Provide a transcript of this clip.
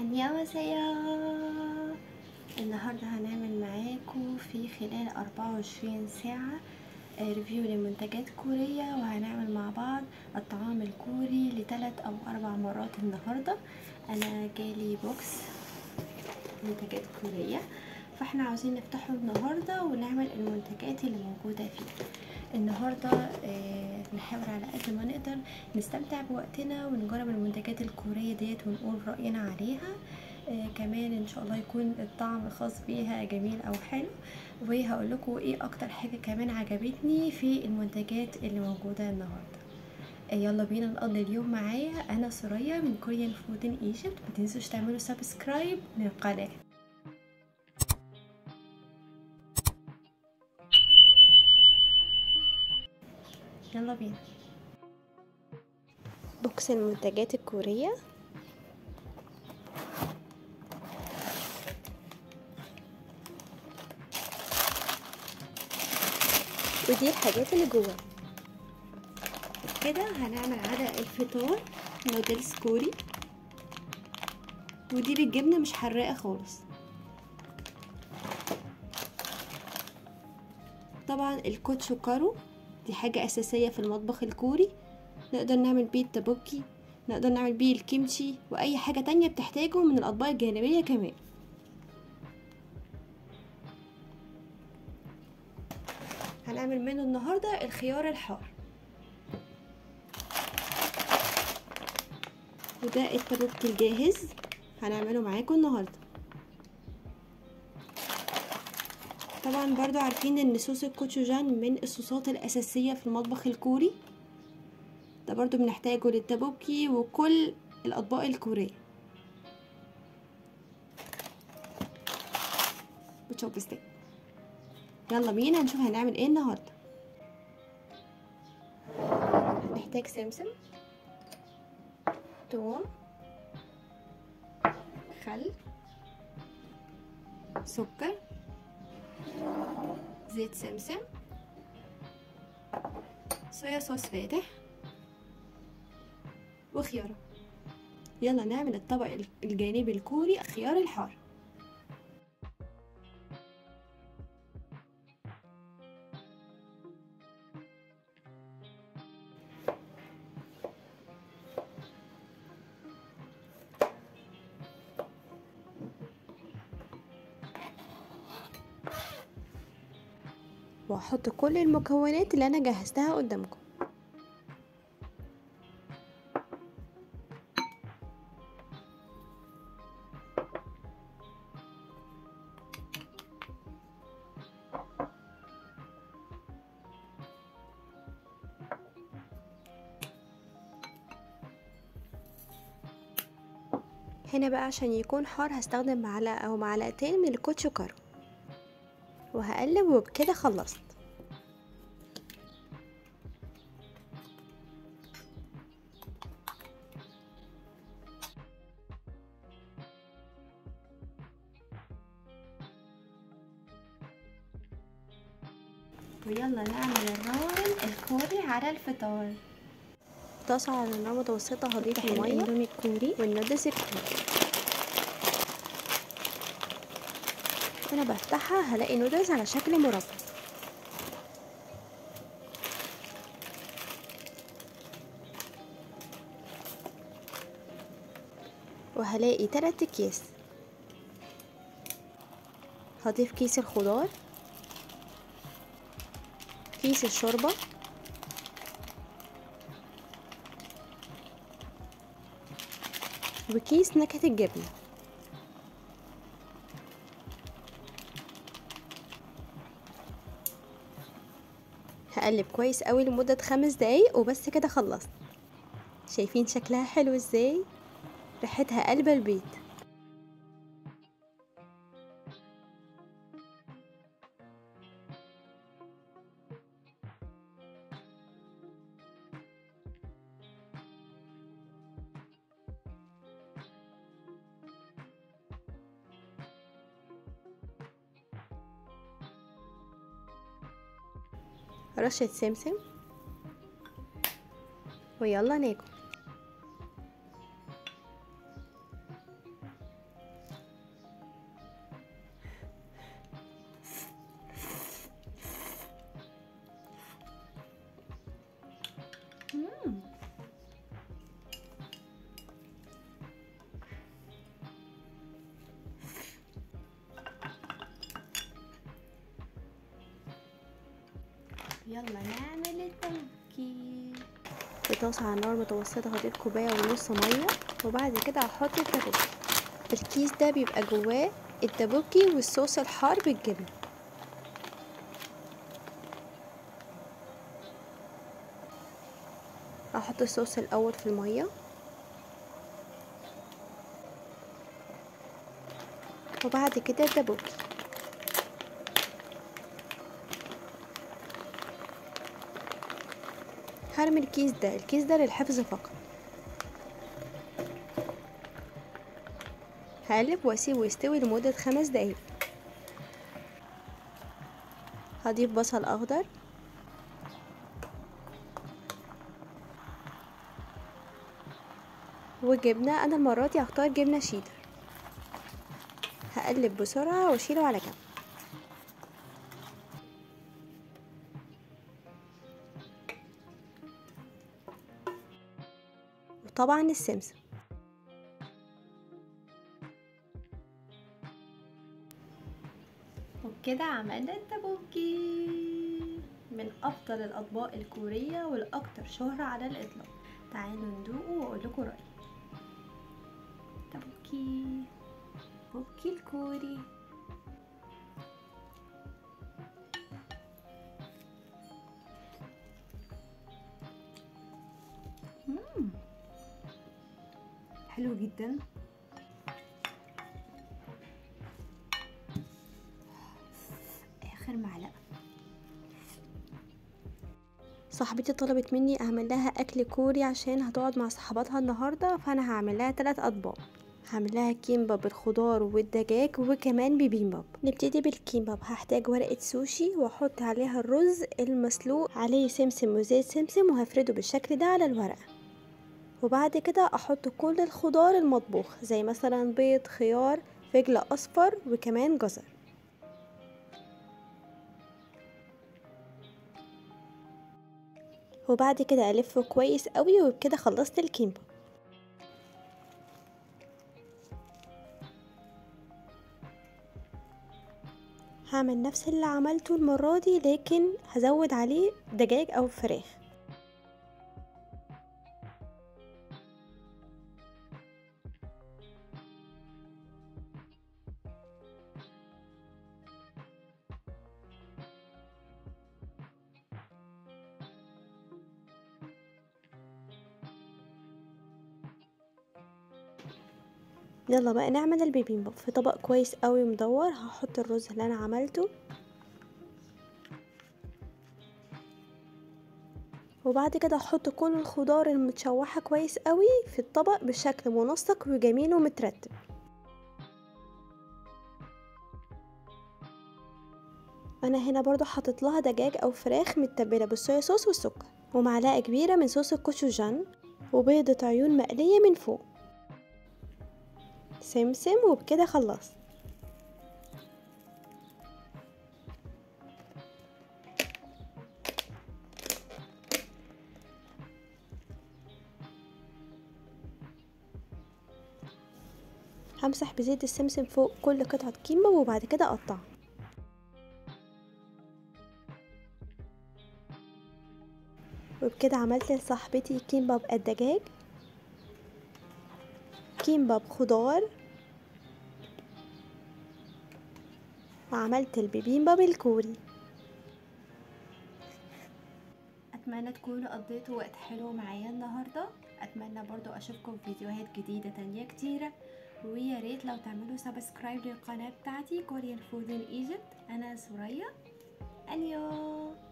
안녕하세요 النهاردة هنعمل معاكم في خلال 24 ساعة آه، ريفيو لمنتجات كورية وهنعمل مع بعض الطعام الكوري لثلاث أو أربع مرات النهاردة أنا جالي بوكس منتجات كورية فاحنا عاوزين نفتحه النهاردة ونعمل المنتجات اللي موجودة فيه النهاردة آه، نحاول على قد ما نقدر نستمتع بوقتنا ونجرب المنتجات الكورية ديت ونقول رأينا عليها آه كمان ان شاء الله يكون الطعم الخاص بيها جميل او حلو وهقول لكم ايه اكتر حاجة كمان عجبتني في المنتجات اللي موجودة النهاردة آه يلا بينا نقضي اليوم معايا انا سوريا من كوريان فود ان ايجيبت ما تنسوش تعملوا سبسكرايب للقناة يلا بينا بوكس المنتجات الكورية ودي الحاجات اللي جوه كده هنعمل على الفطار نودلز كوري ودي بالجبنة مش حراقة خالص طبعا الكوتشو كارو دي حاجة أساسية في المطبخ الكوري نقدر نعمل بيه التبوكي نقدر نعمل بيه الكيمشي وأي حاجة تانية بتحتاجه من الأطباق الجانبية كمان هنعمل منه النهاردة الخيار الحار وده التبوكي الجاهز هنعمله معاكم النهاردة طبعا برضو عارفين ان صوص الكوتشوجان من الصوصات الأساسية في المطبخ الكوري ده برضو بنحتاجه للتبوكي وكل الأطباق الكورية بتشوبستيك يلا بينا نشوف هنعمل ايه النهارده هنحتاج سمسم توم خل سكر زيت سمسم صويا صوص فاتح وخيارة يلا نعمل الطبق الجانبي الكوري الخيار الحار واحط كل المكونات اللي انا جهزتها قدامكم هنا بقى عشان يكون حار هستخدم معلقة او معلقتين من الكوتشوكارو وهقلب وبكده خلصت ويلا نعمل الرول الكوري على الفطار طاسة على نار متوسطة هضيف المية الاندومي الكوري والنودلز الكوري وانا بفتحها هلاقي نودلز على شكل مربع وهلاقي تلات اكياس هضيف كيس الخضار كيس الشوربة وكيس نكهة الجبنة هقلب كويس قوي لمدة خمس دقايق وبس كده خلصت شايفين شكلها حلو ازاي ريحتها قلب البيت رشة سمسم ويلا ناكل يلا نعمل التبوكي في طاسة على نار متوسطة هضيف كوباية ونص مية وبعد كده هحط التبوكي الكيس ده بيبقى جواه التبوكي والصوص الحار بالجبن هحط الصوص الاول في الميه وبعد كده التبوكي هرمي الكيس ده الكيس ده للحفظ فقط هقلب واسيبه يستوي لمدة خمس دقايق هضيف بصل اخضر وجبنة انا المرة دي هختار جبنة شيدر هقلب بسرعة واشيله على جنب وطبعا السمسم وبكده عملنا التبوكي من افضل الاطباق الكورية والاكثر شهرة على الاطلاق تعالوا ندوقه واقول لكم رايي تبوكي بوكي الكوري مم. حلو جدا اخر معلقه صاحبتي طلبت مني اعمل لها اكل كوري عشان هتقعد مع صحباتها النهارده فانا هعمل لها ثلاث اطباق هعمل لها كيمباب بالخضار والدجاج وكمان بيبيمباب نبتدي بالكيمباب هحتاج ورقه سوشي واحط عليها الرز المسلوق عليه سمسم وزيت سمسم وهفرده بالشكل ده على الورقه وبعد كده احط كل الخضار المطبوخ زي مثلا بيض خيار فجل اصفر وكمان جزر وبعد كده الفه كويس قوي وبكده خلصت الكيمباب هعمل نفس اللي عملته المرة دي لكن هزود عليه دجاج او فراخ يلا بقى نعمل البيبيمباب في طبق كويس قوي مدور هحط الرز اللي انا عملته وبعد كده احط كل الخضار المتشوحة كويس قوي في الطبق بشكل منسق وجميل ومترتب انا هنا برضو حطيت لها دجاج او فراخ متبلة بالصويا صوص والسكر ومعلقة كبيرة من صوص الكوشوجان وبيضة عيون مقلية من فوق سمسم وبكده خلصت همسح بزيت السمسم فوق كل قطعة كيمة وبعد كده اقطعها وبكده عملت لصاحبتي كيمباب الدجاج كيمباب خضار وعملت البيبيمباب الكوري اتمنى تكونوا قضيتوا وقت حلو معايا النهارده اتمنى برضو اشوفكم في فيديوهات جديده تانية كتيره ويا ريت لو تعملوا سبسكرايب للقناه بتاعتي كوريان فود ان ايجيبت انا سوريا انيو